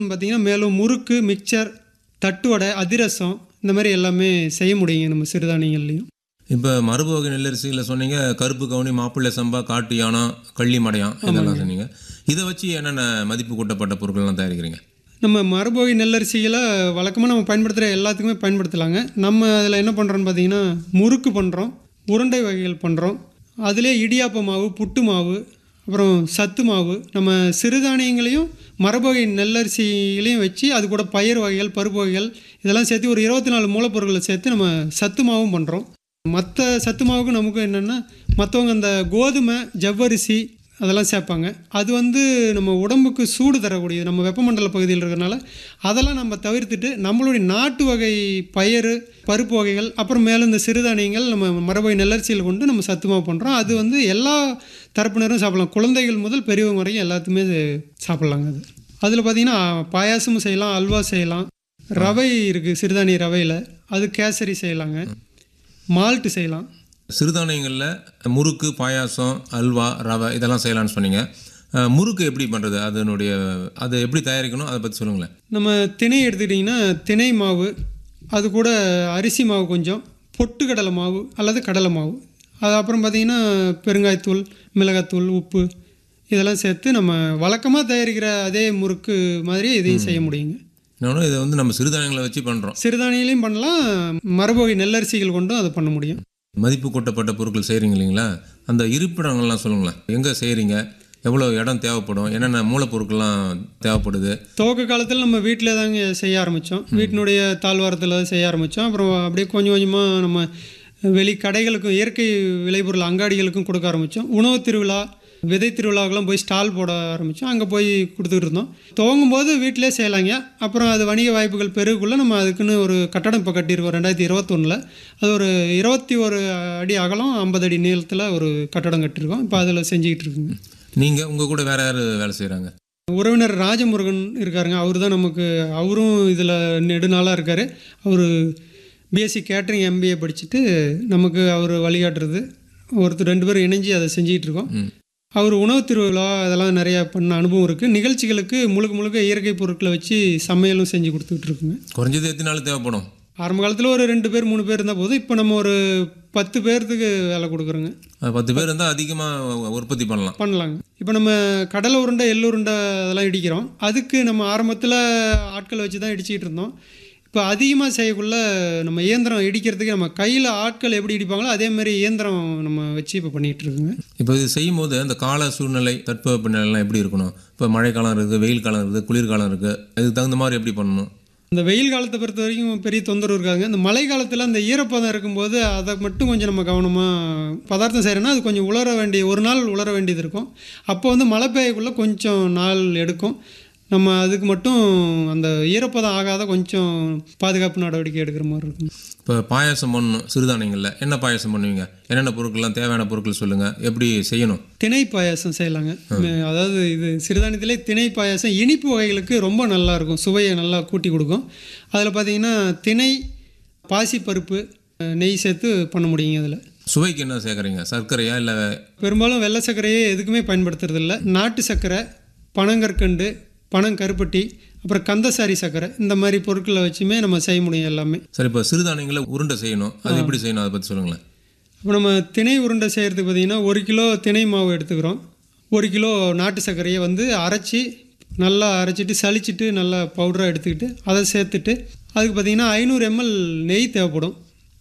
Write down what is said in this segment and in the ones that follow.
பார்த்தீங்கன்னா மேலும் முறுக்கு மிக்சர் தட்டுவடை அதிரசம் இந்த மாதிரி எல்லாமே செய்ய முடியுங்க நம்ம சிறுதானியங்கள்லையும் இப்போ மரபு வகை நெல்லரிசியில் சொன்னீங்க கருப்பு கவுனி மாப்பிள்ளை சம்பா காட்டு யானம் கள்ளி மடையான் இதெல்லாம் சொன்னீங்க இதை வச்சு என்னென்ன மதிப்பு கூட்டப்பட்ட பொருட்கள்லாம் தயாரிக்கிறீங்க நம்ம மரபோகி நெல்லரிசிகளை வழக்கமாக நம்ம பயன்படுத்துகிற எல்லாத்துக்குமே பயன்படுத்தலாங்க நம்ம அதில் என்ன பண்ணுறோன்னு பார்த்தீங்கன்னா முறுக்கு பண்ணுறோம் உருண்டை வகைகள் பண்ணுறோம் அதிலே இடியாப்ப மாவு புட்டு மாவு அப்புறம் சத்து மாவு நம்ம சிறுதானியங்களையும் மரபோகை நெல்லரிசிகளையும் வச்சு அது கூட பயிர் வகைகள் பருப்பு வகைகள் இதெல்லாம் சேர்த்து ஒரு இருபத்தி நாலு மூலப்பொருட்களை சேர்த்து நம்ம சத்து மாவும் பண்ணுறோம் மற்ற சத்து மாவுக்கு நமக்கு என்னென்னா மற்றவங்க அந்த கோதுமை ஜவ்வரிசி அதெல்லாம் சேர்ப்பாங்க அது வந்து நம்ம உடம்புக்கு சூடு தரக்கூடியது நம்ம வெப்பமண்டல பகுதியில் இருக்கிறனால அதெல்லாம் நம்ம தவிர்த்துட்டு நம்மளுடைய நாட்டு வகை பயிறு பருப்பு வகைகள் அப்புறம் மேலும் இந்த சிறுதானியங்கள் நம்ம மரபை நெல்லரிசியில் கொண்டு நம்ம சத்துமாவு பண்ணுறோம் அது வந்து எல்லா தரப்பினரும் சாப்பிடலாம் குழந்தைகள் முதல் பெரியவங்க வரைக்கும் எல்லாத்துமே இது சாப்பிட்லாங்க அது அதில் பார்த்திங்கன்னா பாயாசமும் செய்யலாம் அல்வா செய்யலாம் ரவை இருக்குது சிறுதானிய ரவையில் அது கேசரி செய்யலாங்க மால்ட்டு செய்யலாம் சிறுதானியங்களில் முறுக்கு பாயாசம் அல்வா ரவை இதெல்லாம் செய்யலாம்னு சொன்னீங்க அஹ், முறுக்கு எப்படி பண்ணுறது அதனுடைய அதை எப்படி தயாரிக்கணும் அதை பற்றி சொல்லுங்களேன் நம்ம திணை எடுத்துக்கிட்டிங்கன்னா திணை மாவு அது கூட அரிசி மாவு கொஞ்சம் பொட்டுக்கடலை மாவு அல்லது கடலை மாவு அது அப்புறம் பார்த்திங்கன்னா பெருங்காயத்தூள் மிளகாத்தூள் உப்பு இதெல்லாம் சேர்த்து நம்ம வழக்கமாக தயாரிக்கிற அதே முறுக்கு மாதிரி இதையும் செய்ய முடியுங்க இன்னொன்று இதை வந்து நம்ம சிறுதானியங்களை வச்சு பண்ணுறோம் சிறுதானியிலையும் பண்ணலாம் மரபோகை நெல்லரிசிகள் கொண்டும் அதை பண்ண முடியும் மதிப்பு கூட்டப்பட்ட பொருட்கள் செய்கிறீங்க இல்லைங்களா அந்த இருப்பிடங்கள்லாம் சொல்லுங்களேன் எங்கே செய்கிறீங்க எவ்வளோ இடம் தேவைப்படும் என்னென்ன மூலப்பொருட்கள்லாம் தேவைப்படுது துவக்க காலத்தில் நம்ம வீட்டில் தாங்க செய்ய ஆரம்பித்தோம் வீட்டினுடைய தாழ்வாரத்தில் செய்ய ஆரம்பித்தோம் அப்புறம் அப்படியே கொஞ்சம் கொஞ்சமாக நம்ம வெளி கடைகளுக்கும் இயற்கை விளைபொருள் அங்காடிகளுக்கும் கொடுக்க ஆரம்பித்தோம் உணவு திருவிழா விதை திருவிழாக்கெல்லாம் போய் ஸ்டால் போட ஆரம்பித்தோம் அங்கே போய் கொடுத்துட்டு இருந்தோம் துவங்கும் போது வீட்டிலே செய்யலாங்க அப்புறம் அது வணிக வாய்ப்புகள் பெருகுள்ள நம்ம அதுக்குன்னு ஒரு கட்டடம் இப்போ கட்டியிருக்கோம் ரெண்டாயிரத்தி இருபத்தொன்னில் அது ஒரு இருபத்தி ஒரு அடி அகலம் ஐம்பது அடி நீளத்தில் ஒரு கட்டடம் கட்டியிருக்கோம் இப்போ அதில் செஞ்சுக்கிட்டு இருக்குங்க நீங்கள் உங்கள் கூட வேறு யார் வேலை செய்கிறாங்க உறவினர் ராஜமுருகன் இருக்காருங்க அவர் தான் நமக்கு அவரும் இதில் நெடுநாளாக இருக்கார் அவர் பிஎஸ்சி கேட்ரிங் எம்பிஏ படிச்சுட்டு நமக்கு அவர் வழிகாட்டுறது ஒருத்தர் ரெண்டு பேரும் இணைஞ்சு அதை செஞ்சுக்கிட்டு இருக்கோம் அவர் உணவு திருவிழா அதெல்லாம் நிறையா பண்ண அனுபவம் இருக்குது நிகழ்ச்சிகளுக்கு முழுக்க முழுக்க இயற்கை பொருட்களை வச்சு சமையலும் செஞ்சு கொடுத்துக்கிட்டு இருக்குங்க குறைஞ்சது எத்தனை நாள் தேவைப்படும் ஆரம்ப காலத்தில் ஒரு ரெண்டு பேர் மூணு பேர் இருந்தால் போதும் இப்போ நம்ம ஒரு பத்து பேர்த்துக்கு வேலை கொடுக்குறோங்க அது பத்து பேர் இருந்தால் அதிகமாக உற்பத்தி பண்ணலாம் பண்ணலாங்க இப்போ நம்ம கடலை உருண்டை எள்ளு உருண்டை அதெல்லாம் இடிக்கிறோம் அதுக்கு நம்ம ஆரம்பத்தில் ஆட்களை வச்சு தான் இடிச்சிக்கிட்டு இருந்தோம் இப்போ அதிகமாக செய்யக்குள்ள நம்ம இயந்திரம் இடிக்கிறதுக்கு நம்ம கையில் ஆட்கள் எப்படி இடிப்பாங்களோ அதே மாதிரி இயந்திரம் நம்ம வச்சு இப்போ பண்ணிகிட்டு இருக்குங்க இப்போ இது செய்யும் போது அந்த கால சூழ்நிலை தட்பவெப்ப நிலைலாம் எப்படி இருக்கணும் இப்போ மழைக்காலம் இருக்குது வெயில் காலம் இருக்குது குளிர்காலம் இருக்குது அதுக்கு தகுந்த மாதிரி எப்படி பண்ணணும் இந்த வெயில் காலத்தை பொறுத்த வரைக்கும் பெரிய தொந்தரவு இருக்காதுங்க இந்த மழை காலத்தில் அந்த ஈரப்பதம் இருக்கும்போது அதை மட்டும் கொஞ்சம் நம்ம கவனமாக பதார்த்தம் செய்கிறோன்னா அது கொஞ்சம் உலர வேண்டிய ஒரு நாள் உலர வேண்டியது இருக்கும் அப்போ வந்து மழை பெய்யக்குள்ளே கொஞ்சம் நாள் எடுக்கும் நம்ம அதுக்கு மட்டும் அந்த ஈரப்பதம் ஆகாத கொஞ்சம் பாதுகாப்பு நடவடிக்கை எடுக்கிற மாதிரி இருக்கும் இப்போ பாயாசம் பண்ணணும் சிறுதானியங்களில் என்ன பாயாசம் பண்ணுவீங்க என்னென்ன பொருட்கள்லாம் தேவையான பொருட்கள் சொல்லுங்கள் எப்படி செய்யணும் திணை பாயாசம் செய்யலாங்க மே- அதாவது இது சிறுதானியத்திலே திணை பாயாசம் இனிப்பு வகைகளுக்கு ரொம்ப நல்லா இருக்கும் சுவையை நல்லா கூட்டி கொடுக்கும் அதில் பார்த்தீங்கன்னா திணை பாசிப்பருப்பு அஹ், நெய் சேர்த்து பண்ண முடியுங்க அதில் சுவைக்கு என்ன சேர்க்குறீங்க சர்க்கரையா இல்லை பெரும்பாலும் வெள்ளை சர்க்கரையே எதுக்குமே பயன்படுத்துறதில்ல நாட்டு சர்க்கரை பனங்கற்கண்டு பனங்கருப்பட்டி அப்புறம் கந்தசாரி சர்க்கரை இந்த மாதிரி பொருட்களை வச்சுமே நம்ம செய்ய முடியும் எல்லாமே சரி இப்போ சிறுதானியங்களை உருண்டை செய்யணும் அது எப்படி செய்யணும் அதை பற்றி சொல்லுங்களேன் இப்போ நம்ம திணை உருண்டை செய்கிறதுக்கு பார்த்திங்கன்னா ஒரு கிலோ திணை மாவு எடுத்துக்கிறோம் ஒரு கிலோ நாட்டு சர்க்கரையை வந்து அரைச்சி நல்லா அரைச்சிட்டு சலிச்சிட்டு நல்லா பவுடராக எடுத்துக்கிட்டு அதை சேர்த்துட்டு அதுக்கு பார்த்திங்கன்னா ஐநூறு எம்எல் நெய் தேவைப்படும்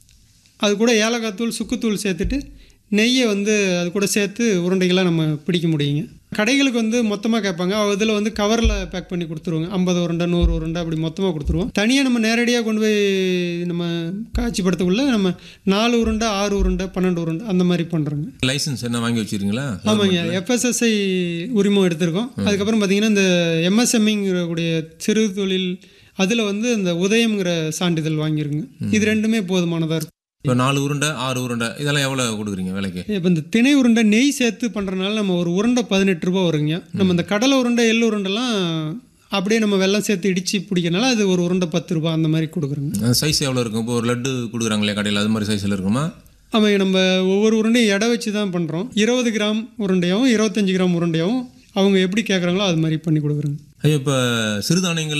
அது கூட ஏலக்காய் தூள் சுக்குத்தூள் சேர்த்துட்டு நெய்யை வந்து அது கூட சேர்த்து உருண்டைகளாக நம்ம பிடிக்க முடியுங்க கடைகளுக்கு வந்து மொத்தமாக கேட்பாங்க இதில் வந்து கவரில் பேக் பண்ணி கொடுத்துருவாங்க ஐம்பது உருண்டை நூறு உருண்டை அப்படி மொத்தமாக கொடுத்துருவோம் தனியாக நம்ம நேரடியாக கொண்டு போய் நம்ம காட்சிப்படுத்தக்குள்ள நம்ம நாலு உருண்டை ஆறு உருண்டை பன்னெண்டு உருண்டை அந்த மாதிரி பண்ணுறோங்க லைசன்ஸ் என்ன வாங்கி வச்சிருக்கீங்களா ஆமாங்க எஃப்எஸ்எஸ்ஐ உரிமம் எடுத்திருக்கோம் அதுக்கப்புறம் பார்த்தீங்கன்னா இந்த எம்எஸ்எம்இங்கிற கூடிய சிறு தொழில் அதில் வந்து இந்த உதயம்ங்கிற சான்றிதழ் வாங்கிருங்க இது ரெண்டுமே போதுமானதாக இருக்கும் இப்போ நாலு உருண்டை ஆறு உருண்டை இதெல்லாம் எவ்வளோ கொடுக்குறீங்க விலைக்கு இப்போ இந்த திணை உருண்டை நெய் சேர்த்து பண்ணுறனால நம்ம ஒரு உருண்டை பதினெட்டு ரூபா வருங்க நம்ம இந்த கடலை உருண்டை எள்ளு உருண்டைலாம் அப்படியே நம்ம வெல்லம் சேர்த்து இடித்து பிடிக்கிறனால அது ஒரு உருண்டை பத்து ரூபா அந்த மாதிரி கொடுக்குறோங்க சைஸ் எவ்வளோ இருக்கும் இப்போ ஒரு லட்டு கொடுக்குறாங்களே கடையில் அது மாதிரி சைஸில் இருக்குமா ஆமாங்க நம்ம ஒவ்வொரு உருண்டையும் எடை வச்சு தான் பண்ணுறோம் இருபது கிராம் உருண்டையாகவும் இருபத்தஞ்சி கிராம் உருண்டையாகவும் அவங்க எப்படி கேட்குறாங்களோ அது மாதிரி பண்ணி கொடுக்குறோங்க ஐயா இப்போ சிறுதானியங்கள்